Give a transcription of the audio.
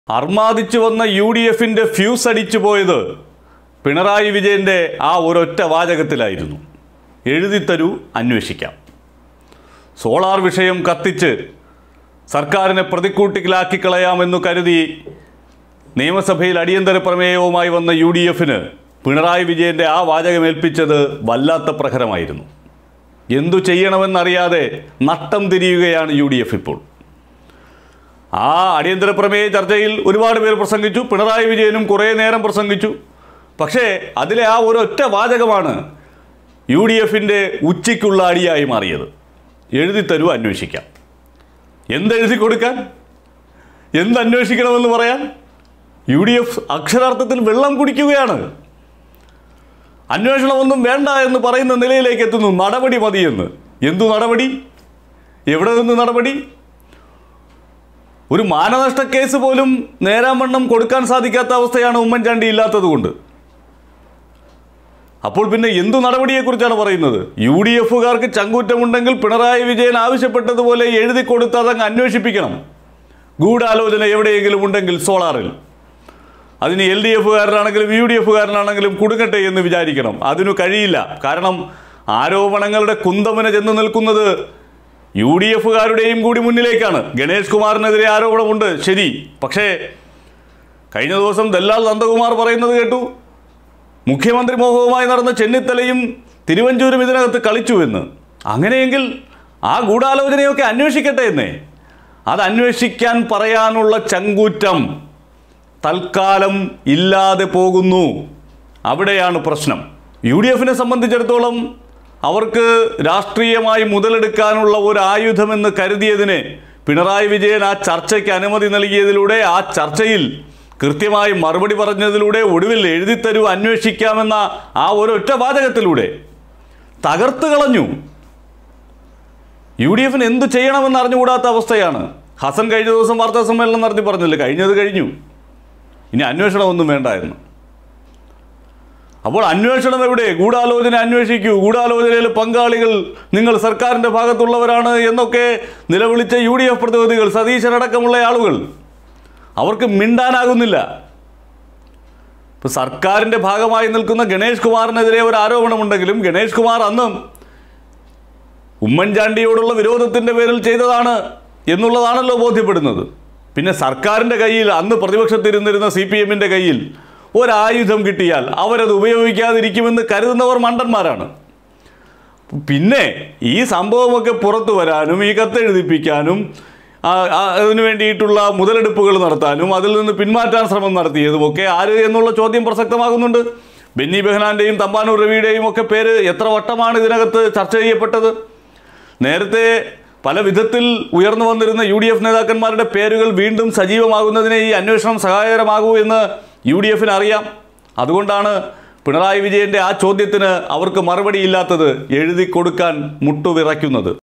അർമാദിച്ചു വന്ന U D എഫിൻ്റെ fuse അടിച്ചു പോയത് പിണറായി വിജയൻ്റെ ആ ഒരൊറ്റ വാചകത്തിലായിരുന്നു എഴുതിത്തരൂ അന്വേഷിക്കാം സോളാർ വിഷയം കത്തിച്ച് സർക്കാരിനെ പ്രതിക്കൂട്ടിലാക്കി കളയാമെന്നു കരുതി നിയമസഭയിൽ അടിയന്തര പ്രമേയവുമായി വന്ന യു ഡി എഫിന് പിണറായി വിജയൻ്റെ ആ വാചകമേൽപ്പിച്ചത് വല്ലാത്ത പ്രഹരമായിരുന്നു എന്തു ചെയ്യണമെന്നറിയാതെ നട്ടം തിരിയുകയാണ് യു ഡി എഫ് ഇപ്പോൾ ആ അടിയന്തര പ്രമേയ ചർച്ചയിൽ ഒരുപാട് പേർ പ്രസംഗിച്ചു പിണറായി വിജയനും കുറേ നേരം പ്രസംഗിച്ചു പക്ഷേ അതിലെ ആ ഒരൊറ്റ വാചകമാണ് യു ഡി എഫിൻ്റെ ഉച്ചയ്ക്കുള്ള അടിയായി മാറിയത് എഴുതിത്തരൂ അന്വേഷിക്കാം എന്തെഴുതി കൊടുക്കാൻ എന്ത് അന്വേഷിക്കണമെന്ന് പറയാൻ യു ഡി എഫ് അക്ഷരാർത്ഥത്തിൽ വെള്ളം കുടിക്കുകയാണ് അന്വേഷണമൊന്നും വേണ്ട എന്ന് പറയുന്ന നിലയിലേക്ക് എത്തുന്നു നടപടി മതിയെന്ന് എന്തു നടപടി എവിടെ നിന്ന് നടപടി ഒരു മാനനഷ്ട കേസ് പോലും നേരാവണ്ണം കൊടുക്കാൻ സാധിക്കാത്ത അവസ്ഥയാണ് ഉമ്മൻചാണ്ടി ഇല്ലാത്തതുകൊണ്ട് അപ്പോൾ പിന്നെ എന്തു നടപടിയെക്കുറിച്ചാണ് പറയുന്നത് യു ഡി എഫുകാർക്ക് ചങ്കൂറ്റമുണ്ടെങ്കിൽ പിണറായി വിജയൻ ആവശ്യപ്പെട്ടതുപോലെ എഴുതി കൊടുത്ത് അതങ്ങ് അന്വേഷിപ്പിക്കണം ഗൂഢാലോചന എവിടെയെങ്കിലും ഉണ്ടെങ്കിൽ സോളാറിൽ അതിന് എൽ ഡി എഫുകാരനാണെങ്കിലും യു ഡി എഫുകാരനാണെങ്കിലും കുടുങ്ങട്ടെ എന്ന് വിചാരിക്കണം അതിനു കഴിയില്ല കാരണം ആരോപണങ്ങളുടെ കുന്തമന ചെന്ന് നിൽക്കുന്നത് യു ഡി എഫുകാരുടെയും കൂടി മുന്നിലേക്കാണ് ഗണേഷ് കുമാറിനെതിരെ ആരോപണമുണ്ട് ശരി പക്ഷേ കഴിഞ്ഞ ദിവസം ദല്ലാൽ നന്ദകുമാർ പറയുന്നത് കേട്ടു മുഖ്യമന്ത്രി മോഹവുമായി നടന്ന ചെന്നിത്തലയും തിരുവഞ്ചൂരും ഇതിനകത്ത് കളിച്ചു എന്ന് അങ്ങനെയെങ്കിൽ ആ ഗൂഢാലോചനയൊക്കെ അന്വേഷിക്കട്ടെ എന്നേ അത് അന്വേഷിക്കാൻ പറയാനുള്ള ചങ്കൂറ്റം തൽക്കാലം ഇല്ലാതെ പോകുന്നു അവിടെയാണ് പ്രശ്നം യു ഡി എഫിനെ സംബന്ധിച്ചിടത്തോളം അവർക്ക് രാഷ്ട്രീയമായി മുതലെടുക്കാനുള്ള ഒരു ആയുധമെന്ന് കരുതിയതിന് പിണറായി വിജയൻ ആ ചർച്ചയ്ക്ക് അനുമതി നൽകിയതിലൂടെ ആ ചർച്ചയിൽ കൃത്യമായി മറുപടി പറഞ്ഞതിലൂടെ ഒടുവിൽ എഴുതിത്തരൂ അന്വേഷിക്കാമെന്ന ആ ഒരൊറ്റ വാചകത്തിലൂടെ തകർത്ത് കളഞ്ഞു യു ഡി എഫിന് എന്ത് ചെയ്യണമെന്ന് അറിഞ്ഞുകൂടാത്ത അവസ്ഥയാണ് ഹസൻ കഴിഞ്ഞ ദിവസം വാർത്താ സമ്മേളനം നടത്തി പറഞ്ഞില്ലേ കഴിഞ്ഞത് കഴിഞ്ഞു ഇനി അന്വേഷണമൊന്നും വേണ്ട എന്ന് അപ്പോൾ അന്വേഷണം എവിടെ ഗൂഢാലോചന അന്വേഷിക്കൂ ഗൂഢാലോചനയിൽ പങ്കാളികൾ നിങ്ങൾ സർക്കാരിൻ്റെ ഭാഗത്തുള്ളവരാണ് എന്നൊക്കെ നിലവിളിച്ച യു ഡി എഫ് പ്രതിനിധികൾ സതീശനടക്കമുള്ള ആളുകൾ അവർക്ക് മിണ്ടാനാകുന്നില്ല ഇപ്പോൾ സർക്കാരിൻ്റെ ഭാഗമായി നിൽക്കുന്ന ഗണേഷ് കുമാറിനെതിരെ ഒരു ആരോപണമുണ്ടെങ്കിലും ഗണേഷ് കുമാർ അന്നും ഉമ്മൻചാണ്ടിയോടുള്ള വിരോധത്തിൻ്റെ പേരിൽ ചെയ്തതാണ് എന്നുള്ളതാണല്ലോ ബോധ്യപ്പെടുന്നത് പിന്നെ സർക്കാരിൻ്റെ കയ്യിൽ അന്ന് പ്രതിപക്ഷത്തിരുന്നിരുന്ന സി പി എമ്മിൻ്റെ കയ്യിൽ ഒരായുധം കിട്ടിയാൽ അവരത് ഉപയോഗിക്കാതിരിക്കുമെന്ന് കരുതുന്നവർ മണ്ടന്മാരാണ് പിന്നെ ഈ സംഭവമൊക്കെ പുറത്തു വരാനും ഈ കത്തെഴുതിപ്പിക്കാനും ആ, ആ, അതിനു വേണ്ടിയിട്ടുള്ള മുതലെടുപ്പുകൾ നടത്താനും അതിൽ നിന്ന് പിന്മാറ്റാൻ ശ്രമം നടത്തിയതുമൊക്കെ ആര് എന്നുള്ള ചോദ്യം പ്രസക്തമാകുന്നുണ്ട് ബെന്നി ബെഹനാൻ്റെയും തമ്പാനൂർ രവിയുടെയും ഒക്കെ പേര് എത്ര വട്ടമാണ് ഇതിനകത്ത് ചർച്ച ചെയ്യപ്പെട്ടത് നേരത്തെ പല വിധത്തിൽ ഉയർന്നു വന്നിരുന്ന യു ഡി എഫ് നേതാക്കന്മാരുടെ പേരുകൾ വീണ്ടും സജീവമാകുന്നതിന് ഈ അന്വേഷണം സഹായകരമാകൂ എന്ന് യു ഡി എഫിന് അറിയാം അതുകൊണ്ടാണ് പിണറായി വിജയൻ്റെ ആ ചോദ്യത്തിന് അവർക്ക് മറുപടിയില്ലാത്തത് എഴുതി കൊടുക്കാൻ മുട്ടുവിറയ്ക്കുന്നത്